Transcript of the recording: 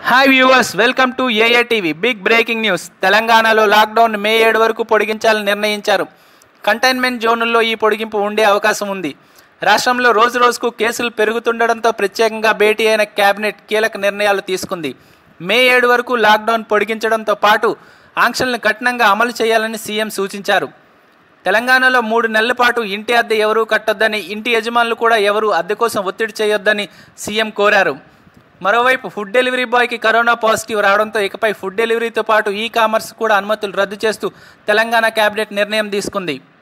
hi viewers welcome to AA TV big breaking news తెలంగాణలో lockdown May ఏడు వరకు పొడిగించాలని నిర్ణయించారు కంటైన్మెంట్ జోనుల్లో ఈ పొడిగింపు ఉండే అవకాశం ఉంది రాష్ట్రంలో రోజు రోజుకు కేసులు పెరుగుతుండడంతో ప్రత్యేకంగా భేటీ అయిన కేబినెట్ కీలక నిర్ణయాలు తీసుకుంది మే ఏడు వరకు లాక్డౌన్ పొడిగించడంతో పాటు ఆంక్షలను కఠినంగా అమలు చేయాలని సీఎం సూచించారు తెలంగాణలో మూడు నెలల పాటు ఇంటి అద్దె ఎవరూ కట్టొద్దని ఇంటి యజమానులు కూడా ఎవరూ అద్దె కోసం ఒత్తిడి చేయొద్దని సీఎం కోరారు మరోవైపు ఫుడ్ డెలివరీ బాయ్కి కరోనా పాజిటివ్ రావడంతో ఇకపై ఫుడ్ డెలివరీతో పాటు ఈ కామర్స్ కూడా అనుమతులు రద్దు చేస్తూ తెలంగాణ కేబినెట్ నిర్ణయం తీసుకుంది